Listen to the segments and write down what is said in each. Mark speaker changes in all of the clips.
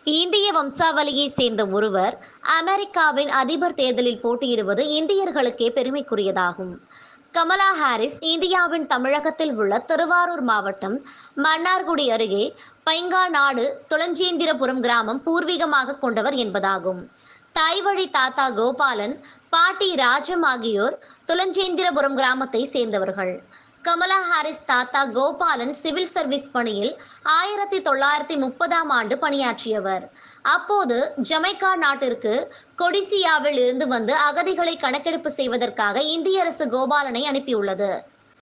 Speaker 1: இந்திய வம்சாவளியை சேர்ந்த ஒருவர் அமெரிக்காவின் அதிபர் தேர்தலில் போட்டியிடுவது இந்தியர்களுக்கே பெருமைக்குரியதாகும் கமலா ஹாரிஸ் இந்தியாவின் தமிழகத்தில் உள்ள திருவாரூர் மாவட்டம் மன்னார்குடி அருகே பைங்காநாடு துளஞ்சேந்திரபுரம் கிராமம் பூர்வீகமாக கொண்டவர் என்பதாகும் தாய்வழி தாத்தா கோபாலன் பாட்டி ராஜம் ஆகியோர் துளஞ்சேந்திரபுரம் கிராமத்தை சேர்ந்தவர்கள் கமலா ஹாரிஸ் தாத்தா கோபாலன் சிவில் சர்வீஸ் பணியில் ஆயிரத்தி தொள்ளாயிரத்தி முப்பதாம் ஆண்டு பணியாற்றியவர் அப்போது ஜமைக்கா நாட்டிற்கு கொடிசியாவில் இருந்து வந்து அகதிகளை கணக்கெடுப்பு செய்வதற்காக இந்திய அரசு கோபாலனை அனுப்பியுள்ளது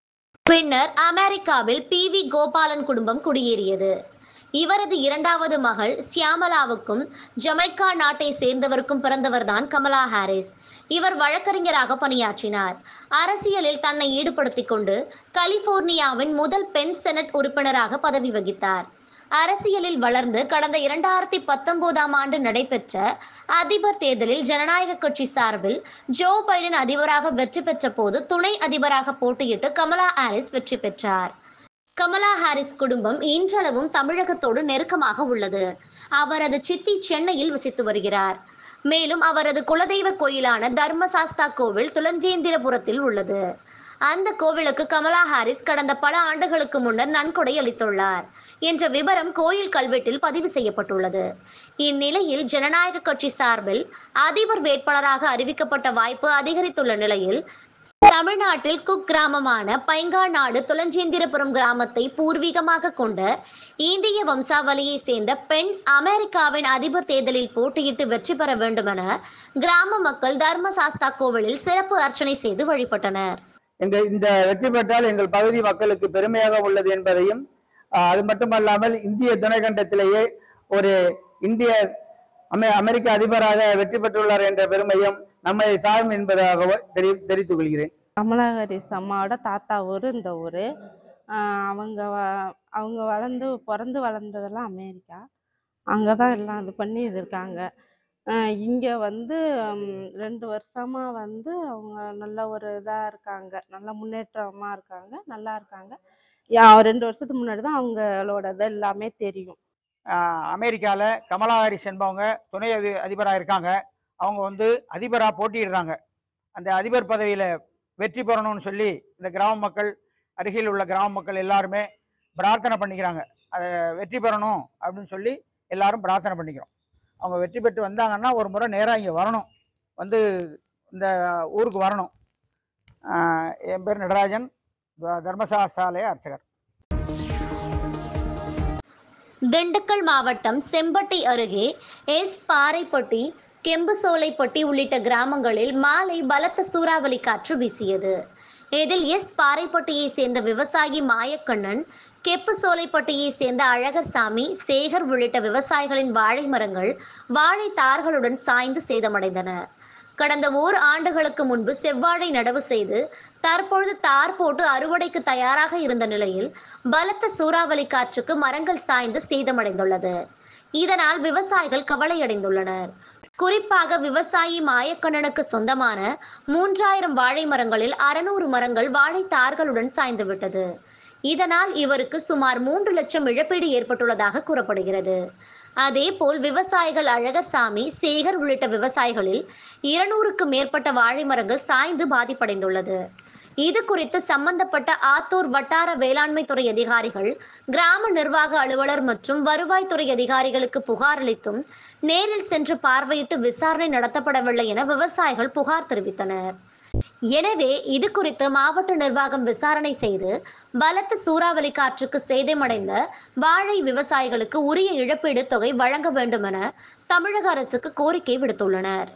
Speaker 1: பின்னர் அமெரிக்காவில் பி வி கோபாலன் குடும்பம் குடியேறியது இவரது இரண்டாவது மகள் சியாமலாவுக்கும் ஜமைக்கா நாட்டை சேர்ந்தவருக்கும் பிறந்தவர்தான் கமலா ஹாரிஸ் இவர் வழக்கறிஞராக பணியாற்றினார் அரசியலில் தன்னை ஈடுபடுத்திக் கொண்டு கலிபோர்னியாவின் முதல் பெண் செனட் உறுப்பினராக பதவி வகித்தார் அரசியலில் வளர்ந்து கடந்த இரண்டாயிரத்தி பத்தொன்பதாம் ஆண்டு நடைபெற்ற அதிபர் தேர்தலில் ஜனநாயக கட்சி சார்பில் ஜோ பைடன் அதிபராக வெற்றி பெற்ற போது துணை அதிபராக போட்டியிட்டு கமலா ஹாரிஸ் வெற்றி பெற்றார் கமலா ஹாரிஸ் குடும்பம் இன்றளவும் தமிழகத்தோடு நெருக்கமாக உள்ளது அவரது சித்தி சென்னையில் வசித்து வருகிறார் மேலும் அவரது குலதெய்வ கோயிலான தர்மசாஸ்தா கோவில் துளஞ்சேந்திரபுரத்தில் உள்ளது அந்த கோவிலுக்கு கமலா ஹாரிஸ் கடந்த பல ஆண்டுகளுக்கு முன்னர் நன்கொடை அளித்துள்ளார் என்ற விவரம் கோயில் கல்வெட்டில் பதிவு செய்யப்பட்டுள்ளது இந்நிலையில் ஜனநாயக கட்சி சார்பில் அதிபர் வேட்பாளராக அறிவிக்கப்பட்ட வாய்ப்பு அதிகரித்துள்ள நிலையில் தமிழ்நாட்டில் குக் கிராமமான பைங்காநாடு துளஞ்சேந்திரபுரம் கிராமத்தை பூர்வீகமாக கொண்ட இந்திய வம்சாவளியை சேர்ந்த பெண் அமெரிக்காவின் அதிபர் தேர்தலில் போட்டியிட்டு வெற்றி பெற வேண்டுமென கிராம மக்கள் தர்மசாஸ்தா கோவிலில் சிறப்பு அர்ச்சனை செய்து வழிபட்டனர்
Speaker 2: எங்க இந்த வெற்றி பெற்றால் எங்கள் பகுதி மக்களுக்கு பெருமையாக உள்ளது என்பதையும் ஆஹ், அது மட்டுமல்லாமல் இந்திய துணைக்கண்டத்திலேயே ஒரு இந்திய அமெ அமெரிக்க அதிபராக வெற்றி பெற்றுள்ளார் என்ற பெருமையும் நம்மை சாரும் என்பதாக தெரி தெரிவித்துக் கொள்கிறேன்
Speaker 3: கமலா ஹாரிஸ் அம்மாவோட தாத்தா ஊர் இந்த ஊர் அவங்க வ அவங்க வளர்ந்து பிறந்து வளர்ந்ததெல்லாம் அமெரிக்கா அங்கே தான் எல்லாம் இது பண்ணி இது இருக்காங்க இங்கே வந்து ம், ரெண்டு வருஷமாக வந்து அவங்க நல்ல ஒரு இதாக இருக்காங்க நல்ல முன்னேற்றமாக இருக்காங்க நல்லா இருக்காங்க யா ரெண்டு வருஷத்துக்கு முன்னாடி தான் அவங்களோட இது எல்லாமே தெரியும்
Speaker 2: அமெரிக்காவில் கமலா ஹாரிஸ் என்பவங்க துணை அதி அதிபராக இருக்காங்க அவங்க வந்து அதிபராக போட்டியிடுறாங்க அந்த அதிபர் பதவியில் வெற்றி பெறணும்னு சொல்லி இந்த கிராம மக்கள் அருகில் உள்ள கிராம மக்கள் எல்லாருமே பிரார்த்தனை பண்ணிக்கிறாங்க அதை வெற்றி பெறணும் அப்படின்னு சொல்லி எல்லாரும் பிரார்த்தனை பண்ணிக்கிறோம் அவங்க வெற்றி பெற்று வந்தாங்கன்னா ஒரு முறை நேராக இங்கே வரணும் வந்து இந்த ஊருக்கு வரணும் ஆஹ் என் பேர் நடராஜன் த- தர்மசாஸ்தாலய அர்ச்சகர்
Speaker 1: திண்டுக்கல் மாவட்டம் செம்பட்டி அருகே எஸ் பாறைப்பட்டி கெம்புசோலைப்பட்டி உள்ளிட்ட கிராமங்களில் மாலை பலத்த சூறாவளி காற்று வீசியது இதில் எஸ் பாறைப்பட்டியை சேர்ந்த விவசாயி மாயக்கண்ணன் கெப்புசோலைப்பட்டியை சேர்ந்த அழகர்சாமி சேகர் உள்ளிட்ட விவசாயிகளின் வாழை மரங்கள் வாழை தார்களுடன் சாய்ந்து சேதமடைந்தன கடந்த ஓர் ஆண்டுகளுக்கு முன்பு செவ்வாழை நடவு செய்து தற்பொழுது தார் போட்டு அறுவடைக்கு தயாராக இருந்த நிலையில் பலத்த சூறாவளி காற்றுக்கு மரங்கள் சாய்ந்து சேதமடைந்துள்ளது இதனால் விவசாயிகள் கவலையடைந்துள்ளனர் குறிப்பாக விவசாயி மாயக்கண்ணனுக்கு சொந்தமான மூன்றாயிரம் வாழை மரங்களில் அறுநூறு மரங்கள் வாழை தார்களுடன் சாய்ந்துவிட்டது இதனால் இவருக்கு சுமார் மூன்று லட்சம் இழப்பீடு ஏற்பட்டுள்ளதாக கூறப்படுகிறது அதேபோல் விவசாயிகள் அழகர்சாமி சேகர் உள்ளிட்ட விவசாயிகளில் இருநூறுக்கு மேற்பட்ட வாழை மரங்கள் சாய்ந்து பாதிப்படைந்துள்ளது இது குறித்து சம்பந்தப்பட்ட ஆத்தூர் வட்டார வேளாண்மை துறை அதிகாரிகள் கிராம நிர்வாக அலுவலர் மற்றும் வருவாய்த்துறை அதிகாரிகளுக்கு புகார் அளித்தும் நேரில் சென்று பார்வையிட்டு விசாரணை நடத்தப்படவில்லை என விவசாயிகள் புகார் தெரிவித்தனர் எனவே இது குறித்து மாவட்ட நிர்வாகம் விசாரணை செய்து பலத்த சூறாவளி காற்றுக்கு சேதமடைந்த வாழை விவசாயிகளுக்கு உரிய இழப்பீடு தொகை வழங்க வேண்டும் என தமிழக அரசுக்கு கோரிக்கை விடுத்துள்ளனர்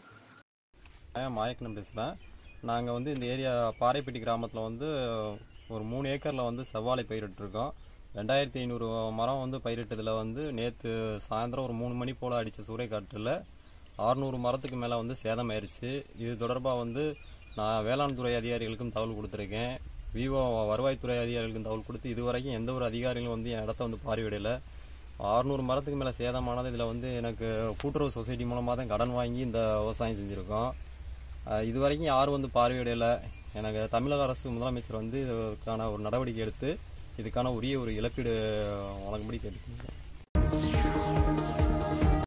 Speaker 4: நான் மாயக்கண்ணன் பேசுகிறேன் நாங்கள் வந்து இந்த ஏரியா பாறைப்பட்டி கிராமத்தில் வந்து ஒரு மூணு ஏக்கரில் வந்து செவ்வாழை பயிரிட்டிருக்கோம் ரெண்டாயிரத்தி ஐநூறு மரம் வந்து பயிரிட்டதில் வந்து நேற்று சாயந்தரம் ஒரு மூணு மணி போல் அடித்த சூறைக்காற்றில் ஆறுநூறு மரத்துக்கு மேலே வந்து சேதமாயிருச்சு இது தொடர்பாக வந்து நான் வேளாண் துறை அதிகாரிகளுக்கும் தகவல் கொடுத்துருக்கேன் விவோ வருவாய்த்துறை அதிகாரிகளுக்கும் தகவல் கொடுத்து இது வரைக்கும் எந்த ஒரு அதிகாரிகளும் வந்து என் இடத்த வந்து பார்வையிடலை ஆறுநூறு மரத்துக்கு மேலே சேதமானது இதில் வந்து எனக்கு கூட்டுறவு சொசைட்டி மூலமாக தான் கடன் வாங்கி இந்த விவசாயம் செஞ்சுருக்கோம் அஹ் இது வரைக்கும் யாரும் வந்து பார்வையிடலை எனக்கு தமிழக அரசு முதலமைச்சர் வந்து இதுக்கான ஒரு நடவடிக்கை எடுத்து இதுக்கான உரிய ஒரு இழப்பீடு வழங்கும்படி கேட்டுக்கோங்க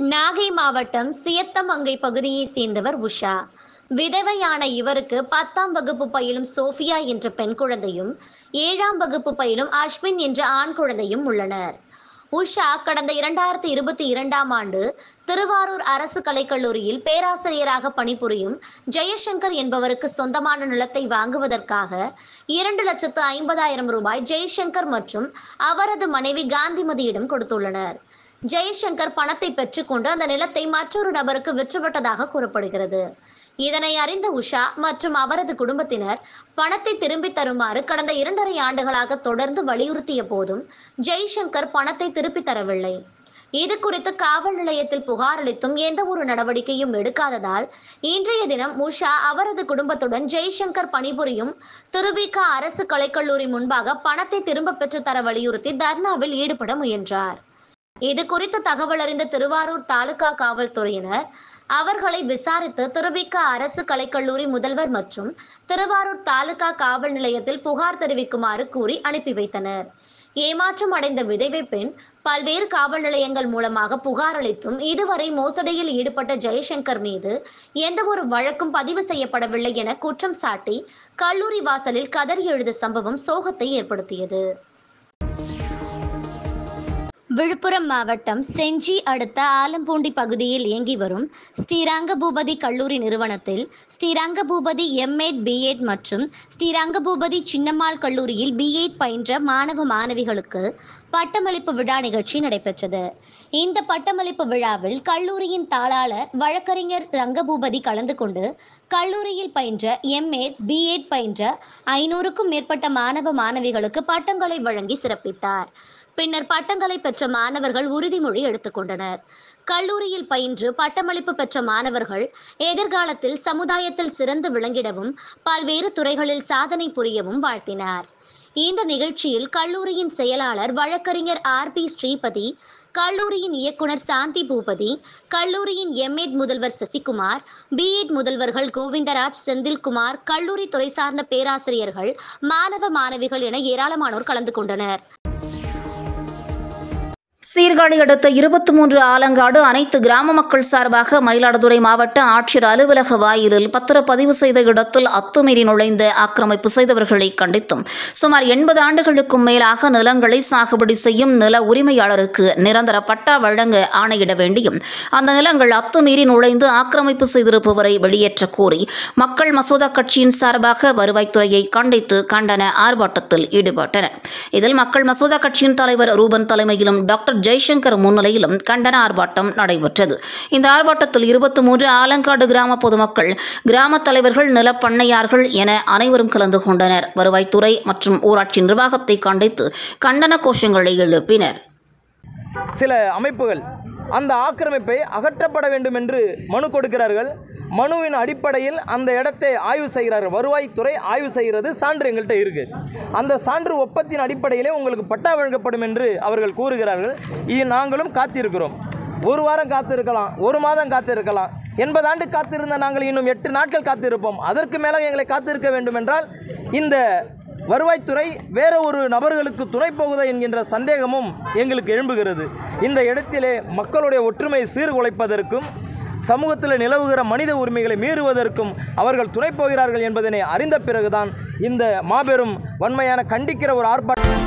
Speaker 1: நாகை மாவட்டம் சியத்தமங்கை பகுதியைச் சேர்ந்தவர் உஷா விதவையான இவருக்கு பத்தாம் வகுப்பு பயிலும் சோஃபியா என்ற பெண் குழந்தையும் ஏழாம் வகுப்பு பயிலும் அஸ்வின் என்ற ஆண் குழந்தையும் உள்ளனர் உஷா கடந்த இரண்டாயிரத்தி இருபத்தி இரண்டாம் ஆண்டு திருவாரூர் அரசு கலைக்கல்லூரியில் பேராசிரியராக பணிபுரியும் ஜெயசங்கர் என்பவருக்கு சொந்தமான நிலத்தை வாங்குவதற்காக இரண்டு லட்சத்து ஐம்பதாயிரம் ரூபாய் ஜெய்சங்கர் மற்றும் அவரது மனைவி காந்திமதியிடம் கொடுத்துள்ளனர் ஜெய்சங்கர் பணத்தை பெற்றுக்கொண்டு அந்த நிலத்தை மற்றொரு நபருக்கு விற்றுவிட்டதாக கூறப்படுகிறது இதனை அறிந்த உஷா மற்றும் அவரது குடும்பத்தினர் பணத்தை திரும்பித் தருமாறு கடந்த இரண்டரை ஆண்டுகளாக தொடர்ந்து வலியுறுத்திய போதும் ஜெய்சங்கர் பணத்தை திருப்பித் தரவில்லை இது குறித்து காவல் நிலையத்தில் புகார் அளித்தும் எந்த ஒரு நடவடிக்கையும் எடுக்காததால் இன்றைய தினம் உஷா அவரது குடும்பத்துடன் ஜெய்சங்கர் பணிபுரியும் திருவிக அரசு கலைக்கல்லூரி முன்பாக பணத்தை திரும்ப பெற்றுத் தர வலியுறுத்தி தர்ணாவில் ஈடுபட முயன்றார் இது குறித்து தகவல் அறிந்த திருவாரூர் தாலுகா காவல்துறையினர் அவர்களை விசாரித்து திருவிக அரசு கலைக்கல்லூரி முதல்வர் மற்றும் திருவாரூர் தாலுகா காவல் நிலையத்தில் புகார் தெரிவிக்குமாறு கூறி அனுப்பி வைத்தனர் ஏமாற்றம் அடைந்த விதவை பெண் பல்வேறு காவல் நிலையங்கள் மூலமாக புகார் அளித்தும் இதுவரை மோசடியில் ஈடுபட்ட ஜெயசங்கர் மீது எந்த ஒரு வழக்கும் பதிவு செய்யப்படவில்லை என குற்றம் சாட்டி கல்லூரி வாசலில் கதறி எழுத சம்பவம் சோகத்தை ஏற்படுத்தியது விழுப்புரம் மாவட்டம் செஞ்சி அடுத்த ஆலம்பூண்டி பகுதியில் இயங்கி வரும் ஸ்ரீரங்க பூபதி கல்லூரி நிறுவனத்தில் ஸ்ரீரங்க பூபதி எம்எட் பிஎட் மற்றும் ஸ்ரீரங்க பூபதி சின்னம்மாள் கல்லூரியில் பிஎட் பயின்ற மாணவ மாணவிகளுக்கு பட்டமளிப்பு விழா நிகழ்ச்சி நடைபெற்றது இந்த பட்டமளிப்பு விழாவில் கல்லூரியின் தாளாளர் வழக்கறிஞர் ரங்கபூபதி கலந்து கொண்டு கல்லூரியில் பயின்ற எம்ஏட் பிஎட் பயின்ற ஐநூறுக்கும் மேற்பட்ட மாணவ மாணவிகளுக்கு பட்டங்களை வழங்கி சிறப்பித்தார் பின்னர் பட்டங்களை பெற்ற மாணவர்கள் உறுதிமொழி எடுத்துக்கொண்டனர் கல்லூரியில் பயின்று பட்டமளிப்பு பெற்ற மாணவர்கள் எதிர்காலத்தில் சமுதாயத்தில் சிறந்து விளங்கிடவும் பல்வேறு துறைகளில் சாதனை புரியவும் வாழ்த்தினார் இந்த நிகழ்ச்சியில் கல்லூரியின் செயலாளர் வழக்கறிஞர் ஆர் பி ஸ்ரீபதி கல்லூரியின் இயக்குனர் சாந்தி பூபதி கல்லூரியின் எம்எட் முதல்வர் சசிகுமார் பிஎட் முதல்வர்கள் கோவிந்தராஜ் செந்தில்குமார் கல்லூரி துறை சார்ந்த பேராசிரியர்கள் மாணவ மாணவிகள் என ஏராளமானோர் கலந்து கொண்டனர்
Speaker 5: சீர்காழி அடுத்த இருபத்தி மூன்று ஆலங்காடு அனைத்து கிராம மக்கள் சார்பாக மயிலாடுதுறை மாவட்ட ஆட்சியர் அலுவலக வாயிலில் பத்திரப்பதிவு செய்த இடத்தில் அத்துமீறி நுழைந்த ஆக்கிரமிப்பு செய்தவர்களை கண்டித்தும் சுமார் எண்பது ஆண்டுகளுக்கும் மேலாக நிலங்களை சாகுபடி செய்யும் நில உரிமையாளருக்கு நிரந்தர பட்டா வழங்க ஆணையிட வேண்டியும் அந்த நிலங்கள் அத்துமீறி நுழைந்து ஆக்கிரமிப்பு செய்திருப்பவரை வெளியேற்ற கோரி மக்கள் மசோதா கட்சியின் சார்பாக வருவாய்த்துறையை கண்டித்து கண்டன ஆர்ப்பாட்டத்தில் ஈடுபட்டனர் இதில் மக்கள் மசோதா கட்சியின் தலைவர் ரூபன் தலைமையிலும் டாக்டர் ஜெய்சங்கர் முன்னிலையிலும் கண்டன ஆர்ப்பாட்டம் நடைபெற்றது இந்த ஆர்ப்பாட்டத்தில் இருபத்தி மூன்று ஆலங்காடு கிராம பொதுமக்கள் கிராம தலைவர்கள் நிலப்பண்ணையார்கள் என அனைவரும் கலந்து கொண்டனர் வருவாய்த்துறை மற்றும் ஊராட்சி நிர்வாகத்தை கண்டித்து கண்டன கோஷங்களை எழுப்பினர்
Speaker 6: சில அமைப்புகள் அந்த ஆக்கிரமிப்பை அகற்றப்பட வேண்டும் என்று மனு கொடுக்கிறார்கள் மனுவின் அடிப்படையில் அந்த இடத்தை ஆய்வு செய்கிறார்கள் வருவாய்த்துறை ஆய்வு செய்கிறது சான்று எங்கள்கிட்ட இருக்குது அந்த சான்று ஒப்பத்தின் அடிப்படையிலே உங்களுக்கு பட்டா வழங்கப்படும் என்று அவர்கள் கூறுகிறார்கள் இ- நாங்களும் காத்திருக்கிறோம் ஒரு வாரம் காத்திருக்கலாம் ஒரு மாதம் காத்திருக்கலாம் எண்பது ஆண்டு காத்திருந்த நாங்கள் இன்னும் எட்டு நாட்கள் காத்திருப்போம் அதற்கு மேலே எங்களை காத்திருக்க வேண்டும் என்றால் இந்த வருவாய்த்துறை வேற ஒரு நபர்களுக்கு துணை போகுதா என்கின்ற சந்தேகமும் எங்களுக்கு எழும்புகிறது இந்த இடத்திலே மக்களுடைய ஒற்றுமை சீர்குலைப்பதற்கும் சமூகத்தில் நிலவுகிற மனித உரிமைகளை மீறுவதற்கும் அவர்கள் துணை போகிறார்கள் என்பதனை அறிந்த பிறகுதான் இந்த மாபெரும் வன்மையான கண்டிக்கிற ஒரு ஆர்ப்பாட்டம்